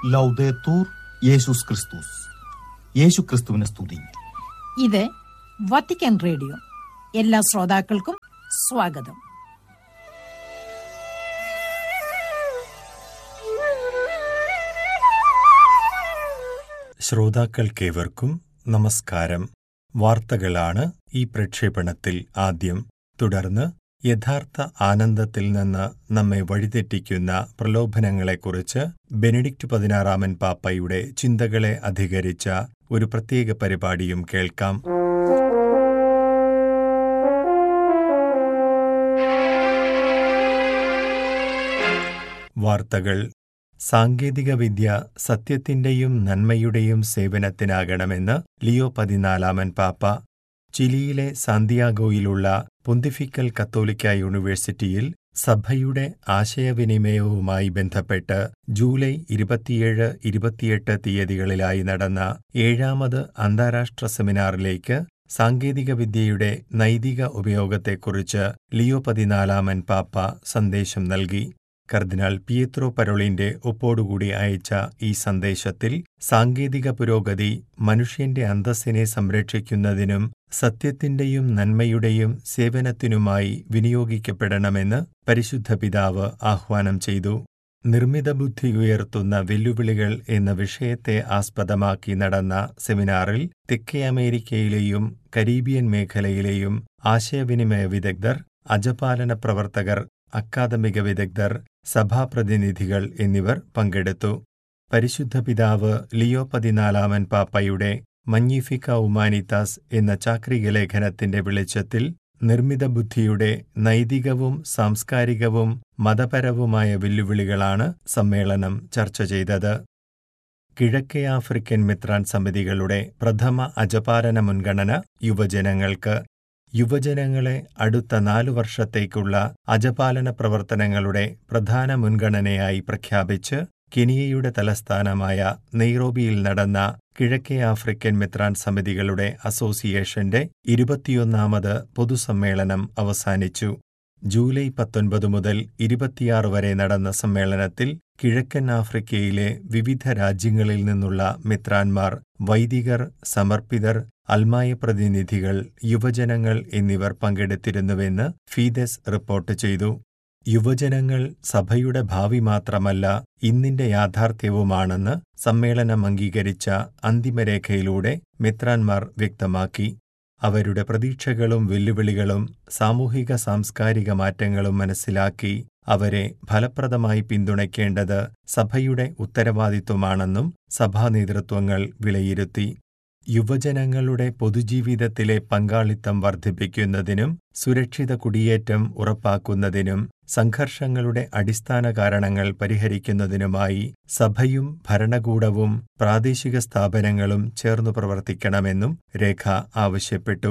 ലൗദേത്തൂർ യേശുസ് ക്രിസ്തുസ് യേശു ക്രിസ്തുവിനെ സ്തുതി ഇത് വത്തിക്കാൻ റേഡിയോ എല്ലാ ശ്രോതാക്കൾക്കും സ്വാഗതം ശ്രോതാക്കൾക്കേവർക്കും നമസ്കാരം വാർത്തകളാണ് ഈ പ്രക്ഷേപണത്തിൽ ആദ്യം തുടർന്ന് യഥാർത്ഥ ആനന്ദത്തിൽ നിന്ന് നമ്മെ വഴിതെറ്റിക്കുന്ന പ്രലോഭനങ്ങളെക്കുറിച്ച് ബെനഡിക്റ്റ് പതിനാറാമൻ പാപ്പയുടെ ചിന്തകളെ അധികരിച്ച ഒരു പ്രത്യേക പരിപാടിയും കേൾക്കാം വാർത്തകൾ സാങ്കേതികവിദ്യ സത്യത്തിന്റെയും നന്മയുടെയും സേവനത്തിനാകണമെന്ന് ലിയോ പതിനാലാമൻ പാപ്പ ചിലിയിലെ സാന്തിയാഗോയിലുള്ള പൊന്തിഫിക്കൽ കത്തോലിക്ക യൂണിവേഴ്സിറ്റിയിൽ സഭയുടെ ആശയവിനിമയവുമായി ബന്ധപ്പെട്ട് ജൂലൈ ഇരുപത്തിയേഴ് ഇരുപത്തിയെട്ട് തീയതികളിലായി നടന്ന ഏഴാമത് അന്താരാഷ്ട്ര സെമിനാറിലേക്ക് സാങ്കേതികവിദ്യയുടെ നൈതിക ഉപയോഗത്തെക്കുറിച്ച് ലിയോ പതിനാലാമൻ പാപ്പ സന്ദേശം നൽകി കർദിനാൾ പിയത്രോ പരോളിന്റെ ഒപ്പോടുകൂടി അയച്ച ഈ സന്ദേശത്തിൽ സാങ്കേതിക പുരോഗതി മനുഷ്യന്റെ അന്തസ്സിനെ സംരക്ഷിക്കുന്നതിനും സത്യത്തിന്റെയും നന്മയുടെയും സേവനത്തിനുമായി വിനിയോഗിക്കപ്പെടണമെന്ന് പരിശുദ്ധ പിതാവ് ആഹ്വാനം ചെയ്തു നിർമ്മിത ബുദ്ധി ഉയർത്തുന്ന വെല്ലുവിളികൾ എന്ന വിഷയത്തെ ആസ്പദമാക്കി നടന്ന സെമിനാറിൽ തെക്കേ അമേരിക്കയിലെയും കരീബിയൻ മേഖലയിലെയും ആശയവിനിമയ വിദഗ്ധർ അജപാലന പ്രവർത്തകർ അക്കാദമിക വിദഗ്ധർ സഭാപ്രതിനിധികൾ എന്നിവർ പങ്കെടുത്തു പരിശുദ്ധ പിതാവ് ലിയോ പതിനാലാമൻ പാപ്പയുടെ മഞ്ഞിഫിക്ക ഉമാനിത്താസ് എന്ന ചാക്രിക ലേഖനത്തിന്റെ വെളിച്ചത്തിൽ നിർമ്മിത ബുദ്ധിയുടെ നൈതികവും സാംസ്കാരികവും മതപരവുമായ വെല്ലുവിളികളാണ് സമ്മേളനം ചർച്ച ചെയ്തത് കിഴക്കേ ആഫ്രിക്കൻ മിത്രാൻ സമിതികളുടെ പ്രഥമ അജപാലന മുൻഗണന യുവജനങ്ങൾക്ക് യുവജനങ്ങളെ അടുത്ത നാലു വർഷത്തേക്കുള്ള അജപാലന പ്രവർത്തനങ്ങളുടെ പ്രധാന മുൻഗണനയായി പ്രഖ്യാപിച്ച് കെനിയയുടെ തലസ്ഥാനമായ നെയ്റോബിയിൽ നടന്ന കിഴക്കേ ആഫ്രിക്കൻ മിത്രാൻ സമിതികളുടെ അസോസിയേഷന്റെ ഇരുപത്തിയൊന്നാമത് പൊതുസമ്മേളനം അവസാനിച്ചു ജൂലൈ പത്തൊൻപത് മുതൽ ഇരുപത്തിയാറ് വരെ നടന്ന സമ്മേളനത്തിൽ കിഴക്കൻ ആഫ്രിക്കയിലെ വിവിധ രാജ്യങ്ങളിൽ നിന്നുള്ള മിത്രാൻമാർ വൈദികർ സമർപ്പിതർ അൽമായ പ്രതിനിധികൾ യുവജനങ്ങൾ എന്നിവർ പങ്കെടുത്തിരുന്നുവെന്ന് ഫീദസ് റിപ്പോർട്ട് ചെയ്തു യുവജനങ്ങൾ സഭയുടെ ഭാവി മാത്രമല്ല ഇന്നിന്റെ യാഥാർത്ഥ്യവുമാണെന്ന് സമ്മേളനം അംഗീകരിച്ച അന്തിമരേഖയിലൂടെ മിത്രാൻമാർ വ്യക്തമാക്കി അവരുടെ പ്രതീക്ഷകളും വെല്ലുവിളികളും സാമൂഹിക സാംസ്കാരിക മാറ്റങ്ങളും മനസ്സിലാക്കി അവരെ ഫലപ്രദമായി പിന്തുണയ്ക്കേണ്ടത് സഭയുടെ ഉത്തരവാദിത്വമാണെന്നും സഭാ നേതൃത്വങ്ങൾ വിലയിരുത്തി യുവജനങ്ങളുടെ പൊതുജീവിതത്തിലെ പങ്കാളിത്തം വർദ്ധിപ്പിക്കുന്നതിനും സുരക്ഷിത കുടിയേറ്റം ഉറപ്പാക്കുന്നതിനും സംഘർഷങ്ങളുടെ അടിസ്ഥാന കാരണങ്ങൾ പരിഹരിക്കുന്നതിനുമായി സഭയും ഭരണകൂടവും പ്രാദേശിക സ്ഥാപനങ്ങളും ചേർന്നു പ്രവർത്തിക്കണമെന്നും രേഖ ആവശ്യപ്പെട്ടു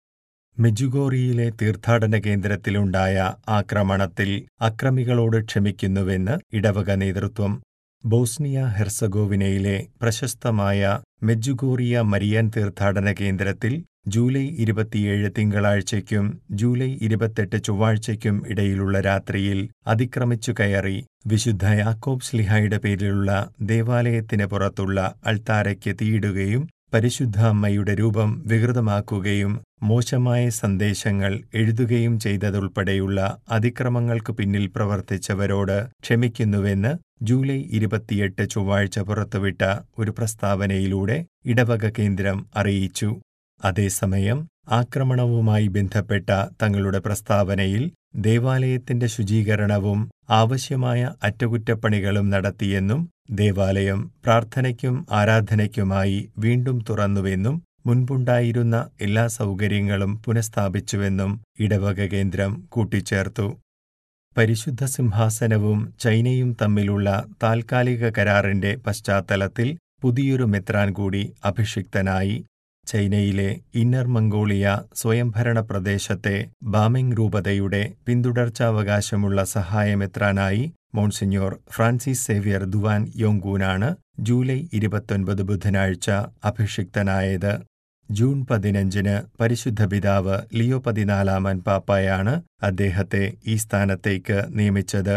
മെജുഗോറിയിലെ തീർത്ഥാടന കേന്ദ്രത്തിലുണ്ടായ ആക്രമണത്തിൽ അക്രമികളോട് ക്ഷമിക്കുന്നുവെന്ന് ഇടവക നേതൃത്വം ബോസ്നിയ ഹെർസഗോവിനയിലെ പ്രശസ്തമായ മെജുഗോറിയ മരിയൻ തീർത്ഥാടന കേന്ദ്രത്തിൽ ജൂലൈ ഇരുപത്തിയേഴ് തിങ്കളാഴ്ചയ്ക്കും ജൂലൈ ഇരുപത്തെട്ട് ചൊവ്വാഴ്ചയ്ക്കും ഇടയിലുള്ള രാത്രിയിൽ അതിക്രമിച്ചു കയറി വിശുദ്ധ യാക്കോബ് സ്ലിഹായുടെ പേരിലുള്ള ദേവാലയത്തിന് പുറത്തുള്ള അൾത്താരയ്ക്ക് തീയിടുകയും പരിശുദ്ധ അമ്മയുടെ രൂപം വികൃതമാക്കുകയും മോശമായ സന്ദേശങ്ങൾ എഴുതുകയും ചെയ്തതുൾപ്പെടെയുള്ള അതിക്രമങ്ങൾക്ക് പിന്നിൽ പ്രവർത്തിച്ചവരോട് ക്ഷമിക്കുന്നുവെന്ന് ജൂലൈ ഇരുപത്തിയെട്ട് ചൊവ്വാഴ്ച പുറത്തുവിട്ട ഒരു പ്രസ്താവനയിലൂടെ ഇടവക കേന്ദ്രം അറിയിച്ചു അതേസമയം ആക്രമണവുമായി ബന്ധപ്പെട്ട തങ്ങളുടെ പ്രസ്താവനയിൽ ദേവാലയത്തിന്റെ ശുചീകരണവും ആവശ്യമായ അറ്റകുറ്റപ്പണികളും നടത്തിയെന്നും ദേവാലയം പ്രാർത്ഥനയ്ക്കും ആരാധനയ്ക്കുമായി വീണ്ടും തുറന്നുവെന്നും മുൻപുണ്ടായിരുന്ന എല്ലാ സൗകര്യങ്ങളും പുനഃസ്ഥാപിച്ചുവെന്നും ഇടവക കേന്ദ്രം കൂട്ടിച്ചേർത്തു പരിശുദ്ധ സിംഹാസനവും ചൈനയും തമ്മിലുള്ള താൽക്കാലിക കരാറിന്റെ പശ്ചാത്തലത്തിൽ പുതിയൊരു മെത്രാൻ കൂടി അഭിഷിക്തനായി ചൈനയിലെ ഇന്നർ മംഗോളിയ സ്വയംഭരണ പ്രദേശത്തെ ബാമിംഗ് രൂപതയുടെ പിന്തുടർച്ചാവകാശമുള്ള സഹായമെത്രാനായി മോൺസിഞ്ഞോർ ഫ്രാൻസിസ് സേവ്യർ ദുവാൻ യോങ്കൂനാണ് ജൂലൈ ഇരുപത്തൊൻപത് ബുധനാഴ്ച അഭിഷിക്തനായത് ജൂൺ പതിനഞ്ചിന് പരിശുദ്ധ പിതാവ് ലിയോ പതിനാലാമൻ പാപ്പായാണ് അദ്ദേഹത്തെ ഈ സ്ഥാനത്തേക്ക് നിയമിച്ചത്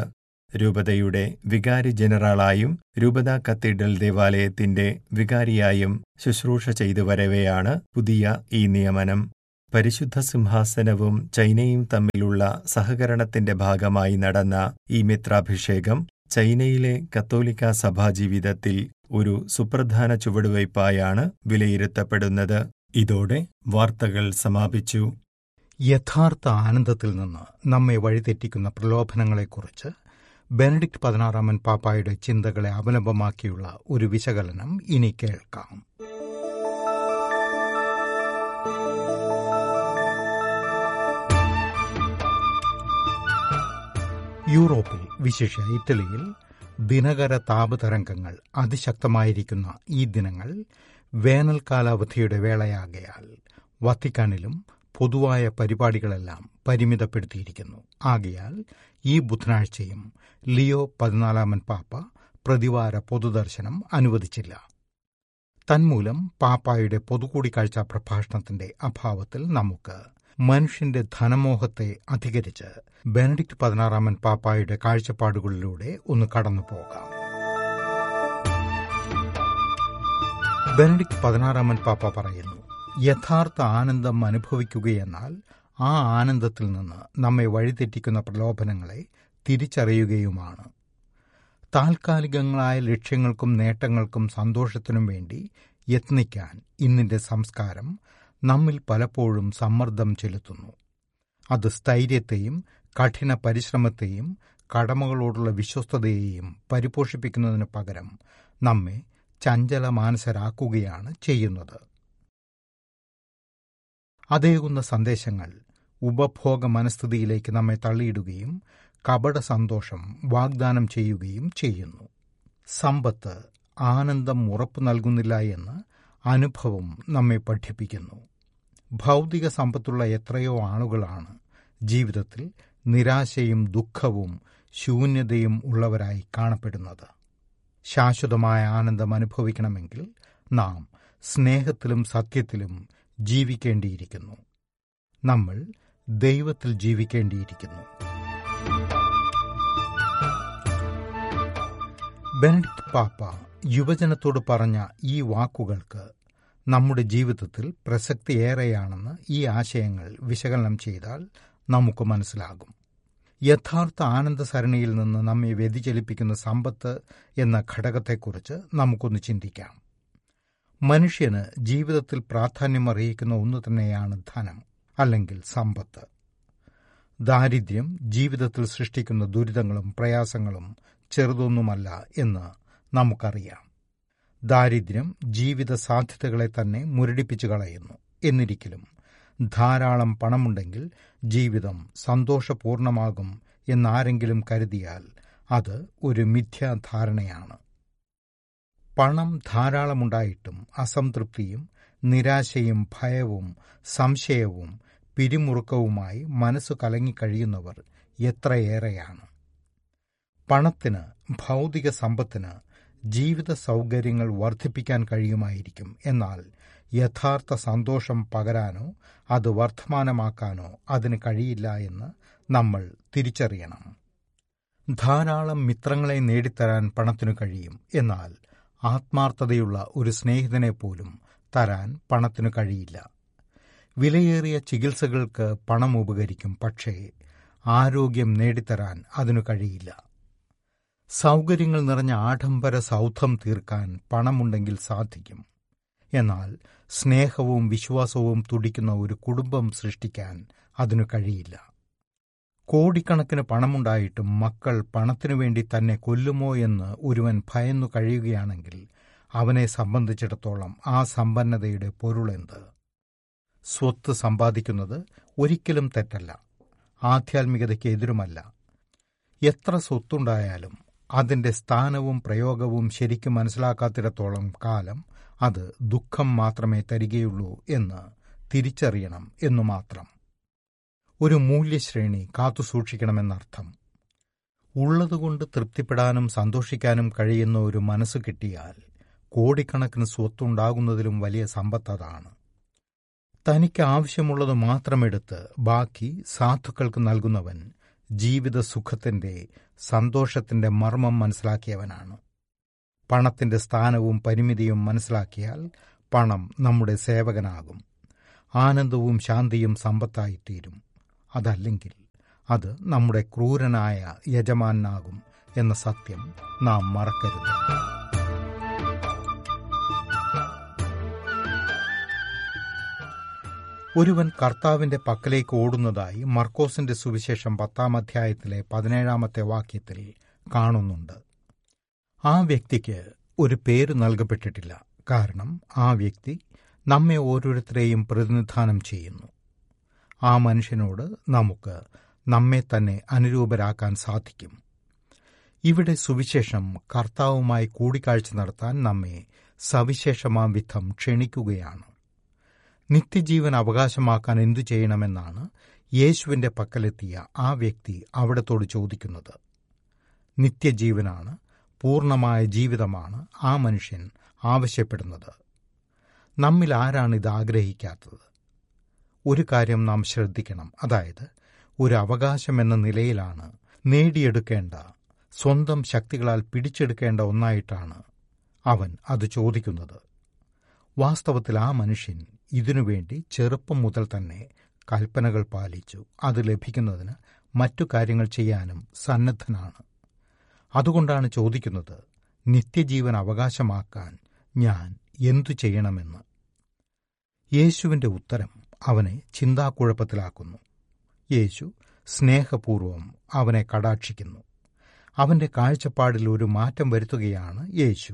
രൂപതയുടെ വികാരി ജനറലായും രൂപത കത്തീഡ്രൽ ദേവാലയത്തിന്റെ വികാരിയായും ശുശ്രൂഷ ചെയ്തു വരവെയാണ് പുതിയ ഈ നിയമനം പരിശുദ്ധ സിംഹാസനവും ചൈനയും തമ്മിലുള്ള സഹകരണത്തിന്റെ ഭാഗമായി നടന്ന ഈ മിത്രാഭിഷേകം ചൈനയിലെ കത്തോലിക്ക സഭാജീവിതത്തിൽ ഒരു സുപ്രധാന ചുവടുവയ്പായാണ് വിലയിരുത്തപ്പെടുന്നത് ഇതോടെ വാർത്തകൾ സമാപിച്ചു യഥാർത്ഥ ആനന്ദത്തിൽ നിന്ന് നമ്മെ വഴിതെറ്റിക്കുന്ന പ്രലോഭനങ്ങളെക്കുറിച്ച് ബെനഡിക്ട് പതിനാറാമൻ പാപ്പായുടെ ചിന്തകളെ അവലംബമാക്കിയുള്ള ഒരു വിശകലനം ഇനി കേൾക്കാം യൂറോപ്പിൽ വിശേഷ ഇറ്റലിയിൽ ദിനകര താപതരംഗങ്ങൾ അതിശക്തമായിരിക്കുന്ന ഈ ദിനങ്ങൾ വേനൽക്കാലാവധിയുടെ വേളയാകയാൽ വത്തിക്കാനിലും പൊതുവായ പരിപാടികളെല്ലാം പരിമിതപ്പെടുത്തിയിരിക്കുന്നു ആകയാൽ ഈ ബുധനാഴ്ചയും ലിയോ പതിനാലാമൻ പാപ്പ പ്രതിവാര പൊതുദർശനം അനുവദിച്ചില്ല തന്മൂലം പാപ്പായുടെ പൊതുകൂടിക്കാഴ്ച പ്രഭാഷണത്തിന്റെ അഭാവത്തിൽ നമുക്ക് മനുഷ്യന്റെ ധനമോഹത്തെ അധികരിച്ച് ബെനഡിക്ട് പതിനാറാമൻ പാപ്പായുടെ കാഴ്ചപ്പാടുകളിലൂടെ ഒന്ന് കടന്നു പോകാം ബെനഡിക്ട് പതിനാറാമൻ പാപ്പ പറയുന്നു യഥാർത്ഥ ആനന്ദം അനുഭവിക്കുകയെന്നാൽ ആ ആനന്ദത്തിൽ നിന്ന് നമ്മെ വഴിതെറ്റിക്കുന്ന പ്രലോഭനങ്ങളെ തിരിച്ചറിയുകയുമാണ് താൽക്കാലികങ്ങളായ ലക്ഷ്യങ്ങൾക്കും നേട്ടങ്ങൾക്കും സന്തോഷത്തിനും വേണ്ടി യത്നിക്കാൻ ഇന്നിന്റെ സംസ്കാരം നമ്മിൽ പലപ്പോഴും സമ്മർദ്ദം ചെലുത്തുന്നു അത് സ്ഥൈര്യത്തെയും കഠിന പരിശ്രമത്തെയും കടമകളോടുള്ള വിശ്വസ്തതയെയും പരിപോഷിപ്പിക്കുന്നതിന് പകരം നമ്മെ ചഞ്ചല മാനസരാക്കുകയാണ് ചെയ്യുന്നത് അതേകുന്ന സന്ദേശങ്ങൾ ഉപഭോഗ മനസ്ഥിതിയിലേക്ക് നമ്മെ തള്ളിയിടുകയും കപട സന്തോഷം വാഗ്ദാനം ചെയ്യുകയും ചെയ്യുന്നു സമ്പത്ത് ആനന്ദം ഉറപ്പു നൽകുന്നില്ല എന്ന് അനുഭവം നമ്മെ പഠിപ്പിക്കുന്നു ഭൗതിക സമ്പത്തുള്ള എത്രയോ ആളുകളാണ് ജീവിതത്തിൽ നിരാശയും ദുഃഖവും ശൂന്യതയും ഉള്ളവരായി കാണപ്പെടുന്നത് ശാശ്വതമായ ആനന്ദം അനുഭവിക്കണമെങ്കിൽ നാം സ്നേഹത്തിലും സത്യത്തിലും ജീവിക്കേണ്ടിയിരിക്കുന്നു നമ്മൾ ദൈവത്തിൽ ജീവിക്കേണ്ടിയിരിക്കുന്നു ബെനഡിക്ട് പാപ്പ യുവജനത്തോട് പറഞ്ഞ ഈ വാക്കുകൾക്ക് നമ്മുടെ ജീവിതത്തിൽ പ്രസക്തിയേറെയാണെന്ന് ഈ ആശയങ്ങൾ വിശകലനം ചെയ്താൽ നമുക്ക് മനസ്സിലാകും യഥാർത്ഥ ആനന്ദസരണിയിൽ നിന്ന് നമ്മെ വ്യതിചലിപ്പിക്കുന്ന സമ്പത്ത് എന്ന ഘടകത്തെക്കുറിച്ച് നമുക്കൊന്ന് ചിന്തിക്കാം മനുഷ്യന് ജീവിതത്തിൽ പ്രാധാന്യമറിയിക്കുന്ന ഒന്ന് തന്നെയാണ് ധനം അല്ലെങ്കിൽ സമ്പത്ത് ദാരിദ്ര്യം ജീവിതത്തിൽ സൃഷ്ടിക്കുന്ന ദുരിതങ്ങളും പ്രയാസങ്ങളും ചെറുതൊന്നുമല്ല എന്ന് നമുക്കറിയാം ദാരിദ്ര്യം ജീവിത സാധ്യതകളെ തന്നെ മുരടിപ്പിച്ചു കളയുന്നു എന്നിരിക്കലും ധാരാളം പണമുണ്ടെങ്കിൽ ജീവിതം സന്തോഷപൂർണമാകും എന്നാരെങ്കിലും കരുതിയാൽ അത് ഒരു മിഥ്യാധാരണയാണ് പണം ധാരാളമുണ്ടായിട്ടും അസംതൃപ്തിയും നിരാശയും ഭയവും സംശയവും പിരിമുറുക്കവുമായി മനസ്സു കലങ്ങിക്കഴിയുന്നവർ എത്രയേറെയാണ് പണത്തിന് ഭൗതിക സമ്പത്തിന് ജീവിത സൗകര്യങ്ങൾ വർദ്ധിപ്പിക്കാൻ കഴിയുമായിരിക്കും എന്നാൽ യഥാർത്ഥ സന്തോഷം പകരാനോ അത് വർദ്ധമാനമാക്കാനോ അതിന് കഴിയില്ല എന്ന് നമ്മൾ തിരിച്ചറിയണം ധാരാളം മിത്രങ്ങളെ നേടിത്തരാൻ പണത്തിനു കഴിയും എന്നാൽ ആത്മാർത്ഥതയുള്ള ഒരു സ്നേഹിതനെ പോലും തരാൻ പണത്തിനു കഴിയില്ല വിലയേറിയ ചികിത്സകൾക്ക് പണം ഉപകരിക്കും പക്ഷേ ആരോഗ്യം നേടിത്തരാൻ അതിനു കഴിയില്ല സൗകര്യങ്ങൾ നിറഞ്ഞ ആഡംബര സൗധം തീർക്കാൻ പണമുണ്ടെങ്കിൽ സാധിക്കും എന്നാൽ സ്നേഹവും വിശ്വാസവും തുടിക്കുന്ന ഒരു കുടുംബം സൃഷ്ടിക്കാൻ അതിനു കഴിയില്ല കോടിക്കണക്കിന് പണമുണ്ടായിട്ടും മക്കൾ പണത്തിനു വേണ്ടി തന്നെ കൊല്ലുമോ എന്ന് ഒരുവൻ ഭയന്നു കഴിയുകയാണെങ്കിൽ അവനെ സംബന്ധിച്ചിടത്തോളം ആ സമ്പന്നതയുടെ പൊരുളെന്ത് സ്വത്ത് സമ്പാദിക്കുന്നത് ഒരിക്കലും തെറ്റല്ല ആധ്യാത്മികതയ്ക്ക് എതിരുമല്ല എത്ര സ്വത്തുണ്ടായാലും അതിന്റെ സ്ഥാനവും പ്രയോഗവും ശരിക്കും മനസ്സിലാക്കാത്തിടത്തോളം കാലം അത് ദുഃഖം മാത്രമേ തരികയുള്ളൂ എന്ന് തിരിച്ചറിയണം എന്നു മാത്രം ഒരു മൂല്യശ്രേണി കാത്തുസൂക്ഷിക്കണമെന്നർത്ഥം ഉള്ളതുകൊണ്ട് തൃപ്തിപ്പെടാനും സന്തോഷിക്കാനും കഴിയുന്ന ഒരു മനസ്സ് കിട്ടിയാൽ കോടിക്കണക്കിന് സ്വത്തുണ്ടാകുന്നതിലും വലിയ സമ്പത്ത് അതാണ് തനിക്ക് ആവശ്യമുള്ളത് മാത്രമെടുത്ത് ബാക്കി സാധുക്കൾക്ക് നൽകുന്നവൻ ജീവിത സുഖത്തിന്റെ സന്തോഷത്തിന്റെ മർമ്മം മനസ്സിലാക്കിയവനാണ് പണത്തിന്റെ സ്ഥാനവും പരിമിതിയും മനസ്സിലാക്കിയാൽ പണം നമ്മുടെ സേവകനാകും ആനന്ദവും ശാന്തിയും സമ്പത്തായിത്തീരും അതല്ലെങ്കിൽ അത് നമ്മുടെ ക്രൂരനായ യജമാനാകും എന്ന സത്യം നാം മറക്കരുത് ഒരുവൻ കർത്താവിന്റെ പക്കലേക്ക് ഓടുന്നതായി മർക്കോസിന്റെ സുവിശേഷം പത്താം അധ്യായത്തിലെ പതിനേഴാമത്തെ വാക്യത്തിൽ കാണുന്നുണ്ട് ആ വ്യക്തിക്ക് ഒരു പേര് നൽകപ്പെട്ടിട്ടില്ല കാരണം ആ വ്യക്തി നമ്മെ ഓരോരുത്തരെയും പ്രതിനിധാനം ചെയ്യുന്നു ആ മനുഷ്യനോട് നമുക്ക് നമ്മെ തന്നെ അനുരൂപരാക്കാൻ സാധിക്കും ഇവിടെ സുവിശേഷം കർത്താവുമായി കൂടിക്കാഴ്ച നടത്താൻ നമ്മെ സവിശേഷമാം വിധം ക്ഷണിക്കുകയാണ് നിത്യജീവൻ അവകാശമാക്കാൻ എന്തു ചെയ്യണമെന്നാണ് യേശുവിന്റെ പക്കലെത്തിയ ആ വ്യക്തി അവിടത്തോട് ചോദിക്കുന്നത് നിത്യജീവനാണ് പൂർണ്ണമായ ജീവിതമാണ് ആ മനുഷ്യൻ ആവശ്യപ്പെടുന്നത് നമ്മിൽ ആരാണ് ഇത് ആഗ്രഹിക്കാത്തത് ഒരു കാര്യം നാം ശ്രദ്ധിക്കണം അതായത് ഒരു അവകാശം എന്ന നിലയിലാണ് നേടിയെടുക്കേണ്ട സ്വന്തം ശക്തികളാൽ പിടിച്ചെടുക്കേണ്ട ഒന്നായിട്ടാണ് അവൻ അത് ചോദിക്കുന്നത് വാസ്തവത്തിൽ ആ മനുഷ്യൻ ഇതിനുവേണ്ടി ചെറുപ്പം മുതൽ തന്നെ കൽപ്പനകൾ പാലിച്ചു അത് ലഭിക്കുന്നതിന് മറ്റു കാര്യങ്ങൾ ചെയ്യാനും സന്നദ്ധനാണ് അതുകൊണ്ടാണ് ചോദിക്കുന്നത് നിത്യജീവൻ അവകാശമാക്കാൻ ഞാൻ എന്തു ചെയ്യണമെന്ന് യേശുവിന്റെ ഉത്തരം അവനെ ചിന്താക്കുഴപ്പത്തിലാക്കുന്നു യേശു സ്നേഹപൂർവം അവനെ കടാക്ഷിക്കുന്നു അവന്റെ കാഴ്ചപ്പാടിൽ ഒരു മാറ്റം വരുത്തുകയാണ് യേശു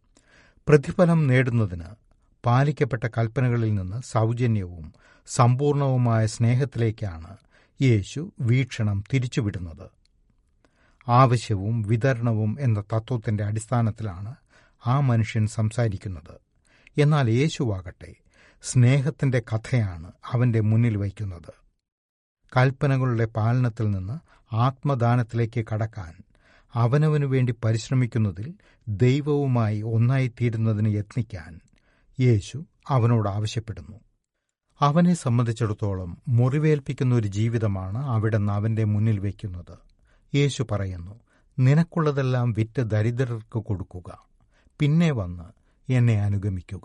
പ്രതിഫലം നേടുന്നതിന് പാലിക്കപ്പെട്ട കൽപ്പനകളിൽ നിന്ന് സൗജന്യവും സമ്പൂർണവുമായ സ്നേഹത്തിലേക്കാണ് യേശു വീക്ഷണം തിരിച്ചുവിടുന്നത് ആവശ്യവും വിതരണവും എന്ന തത്വത്തിന്റെ അടിസ്ഥാനത്തിലാണ് ആ മനുഷ്യൻ സംസാരിക്കുന്നത് എന്നാൽ യേശുവാകട്ടെ സ്നേഹത്തിന്റെ കഥയാണ് അവന്റെ മുന്നിൽ വയ്ക്കുന്നത് കൽപ്പനകളുടെ പാലനത്തിൽ നിന്ന് ആത്മദാനത്തിലേക്ക് കടക്കാൻ അവനവനു വേണ്ടി പരിശ്രമിക്കുന്നതിൽ ദൈവവുമായി ഒന്നായിത്തീരുന്നതിന് യത്നിക്കാൻ യേശു അവനോട് ആവശ്യപ്പെടുന്നു അവനെ സംബന്ധിച്ചിടത്തോളം മുറിവേൽപ്പിക്കുന്ന ഒരു ജീവിതമാണ് അവിടുന്ന് അവന്റെ മുന്നിൽ വയ്ക്കുന്നത് യേശു പറയുന്നു നിനക്കുള്ളതെല്ലാം വിറ്റ് ദരിദ്രർക്ക് കൊടുക്കുക പിന്നെ വന്ന് എന്നെ അനുഗമിക്കുക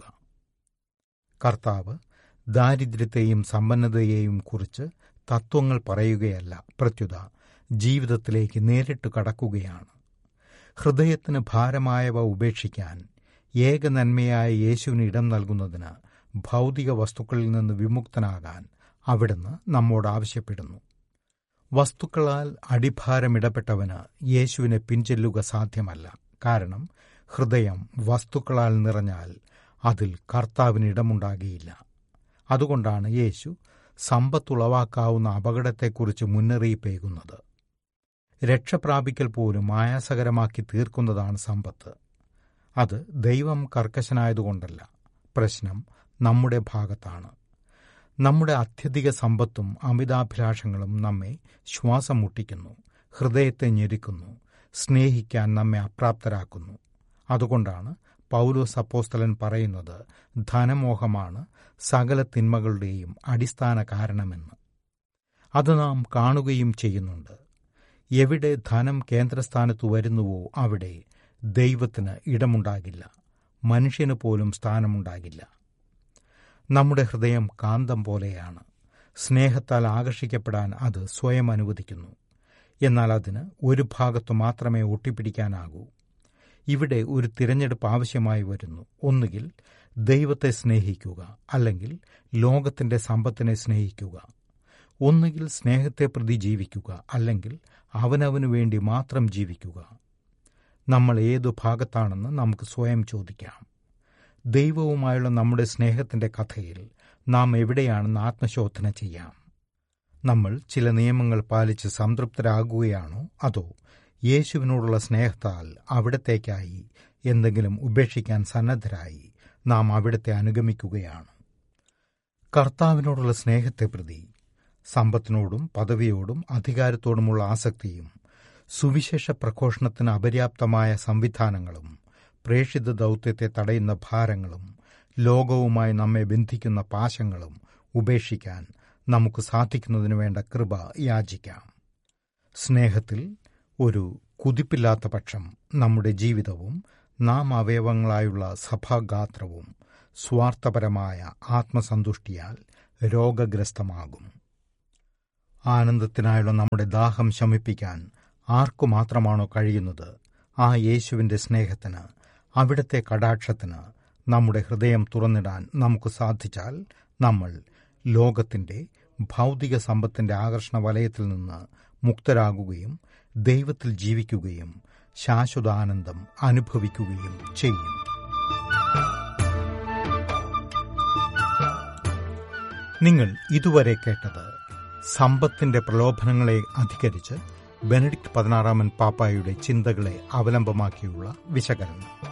കർത്താവ് ദാരിദ്ര്യത്തെയും സമ്പന്നതയെയും കുറിച്ച് തത്വങ്ങൾ പറയുകയല്ല പ്രത്യുത ജീവിതത്തിലേക്ക് നേരിട്ട് കടക്കുകയാണ് ഹൃദയത്തിന് ഭാരമായവ ഉപേക്ഷിക്കാൻ ഏക നന്മയായ യേശുവിന് ഇടം നൽകുന്നതിന് ഭൗതിക വസ്തുക്കളിൽ നിന്ന് വിമുക്തനാകാൻ അവിടുന്ന് നമ്മോട് ആവശ്യപ്പെടുന്നു വസ്തുക്കളാൽ അടിഭാരമിടപെട്ടവന് യേശുവിനെ പിൻചെല്ലുക സാധ്യമല്ല കാരണം ഹൃദയം വസ്തുക്കളാൽ നിറഞ്ഞാൽ അതിൽ കർത്താവിന് ഇടമുണ്ടാകിയില്ല അതുകൊണ്ടാണ് യേശു സമ്പത്തുളവാക്കാവുന്ന അപകടത്തെക്കുറിച്ച് മുന്നറിയിപ്പേകുന്നത് രക്ഷപ്രാപിക്കൽ പോലും ആയാസകരമാക്കി തീർക്കുന്നതാണ് സമ്പത്ത് അത് ദൈവം കർക്കശനായതുകൊണ്ടല്ല പ്രശ്നം നമ്മുടെ ഭാഗത്താണ് നമ്മുടെ അത്യധിക സമ്പത്തും അമിതാഭിലാഷങ്ങളും നമ്മെ ശ്വാസം മുട്ടിക്കുന്നു ഹൃദയത്തെ ഞെരുക്കുന്നു സ്നേഹിക്കാൻ നമ്മെ അപ്രാപ്തരാക്കുന്നു അതുകൊണ്ടാണ് പൗലോസ് അപ്പോസ്തലൻ പറയുന്നത് ധനമോഹമാണ് സകല തിന്മകളുടെയും അടിസ്ഥാന കാരണമെന്ന് അത് നാം കാണുകയും ചെയ്യുന്നുണ്ട് എവിടെ ധനം കേന്ദ്രസ്ഥാനത്ത് വരുന്നുവോ അവിടെ ദൈവത്തിന് ഇടമുണ്ടാകില്ല മനുഷ്യന് പോലും സ്ഥാനമുണ്ടാകില്ല നമ്മുടെ ഹൃദയം കാന്തം പോലെയാണ് സ്നേഹത്താൽ ആകർഷിക്കപ്പെടാൻ അത് സ്വയം അനുവദിക്കുന്നു എന്നാൽ അതിന് ഒരു ഭാഗത്തു മാത്രമേ ഒട്ടിപ്പിടിക്കാനാകൂ ഇവിടെ ഒരു തിരഞ്ഞെടുപ്പ് ആവശ്യമായി വരുന്നു ഒന്നുകിൽ ദൈവത്തെ സ്നേഹിക്കുക അല്ലെങ്കിൽ ലോകത്തിന്റെ സമ്പത്തിനെ സ്നേഹിക്കുക ഒന്നുകിൽ സ്നേഹത്തെ പ്രതി ജീവിക്കുക അല്ലെങ്കിൽ അവനവനു വേണ്ടി മാത്രം ജീവിക്കുക നമ്മൾ ഏതു ഭാഗത്താണെന്ന് നമുക്ക് സ്വയം ചോദിക്കാം ദൈവവുമായുള്ള നമ്മുടെ സ്നേഹത്തിന്റെ കഥയിൽ നാം എവിടെയാണെന്ന് ആത്മശോധന ചെയ്യാം നമ്മൾ ചില നിയമങ്ങൾ പാലിച്ച് സംതൃപ്തരാകുകയാണോ അതോ യേശുവിനോടുള്ള സ്നേഹത്താൽ അവിടത്തേക്കായി എന്തെങ്കിലും ഉപേക്ഷിക്കാൻ സന്നദ്ധരായി നാം അവിടത്തെ അനുഗമിക്കുകയാണ് കർത്താവിനോടുള്ള സ്നേഹത്തെ പ്രതി സമ്പത്തിനോടും പദവിയോടും അധികാരത്തോടുമുള്ള ആസക്തിയും സുവിശേഷ പ്രഘോഷണത്തിന് അപര്യാപ്തമായ സംവിധാനങ്ങളും പ്രേഷിത ദൗത്യത്തെ തടയുന്ന ഭാരങ്ങളും ലോകവുമായി നമ്മെ ബന്ധിക്കുന്ന പാശങ്ങളും ഉപേക്ഷിക്കാൻ നമുക്ക് സാധിക്കുന്നതിനു വേണ്ട കൃപ യാചിക്കാം സ്നേഹത്തിൽ ഒരു കുതിപ്പില്ലാത്ത പക്ഷം നമ്മുടെ ജീവിതവും നാം അവയവങ്ങളായുള്ള സഭാഗാത്രവും സ്വാർത്ഥപരമായ ആത്മസന്തുഷ്ടിയാൽ രോഗഗ്രസ്തമാകും ആനന്ദത്തിനായുള്ള നമ്മുടെ ദാഹം ശമിപ്പിക്കാൻ ആർക്കു മാത്രമാണോ കഴിയുന്നത് ആ യേശുവിന്റെ സ്നേഹത്തിന് അവിടുത്തെ കടാക്ഷത്തിന് നമ്മുടെ ഹൃദയം തുറന്നിടാൻ നമുക്ക് സാധിച്ചാൽ നമ്മൾ ലോകത്തിന്റെ ഭൗതിക സമ്പത്തിന്റെ ആകർഷണ വലയത്തിൽ നിന്ന് മുക്തരാകുകയും ദൈവത്തിൽ ജീവിക്കുകയും ശാശ്വതാനന്ദം അനുഭവിക്കുകയും ചെയ്യും നിങ്ങൾ ഇതുവരെ കേട്ടത് സമ്പത്തിന്റെ പ്രലോഭനങ്ങളെ അധികരിച്ച് ബെനഡിക്ട് പതിനാറാമൻ പാപ്പായുടെ ചിന്തകളെ അവലംബമാക്കിയുള്ള വിശകലനം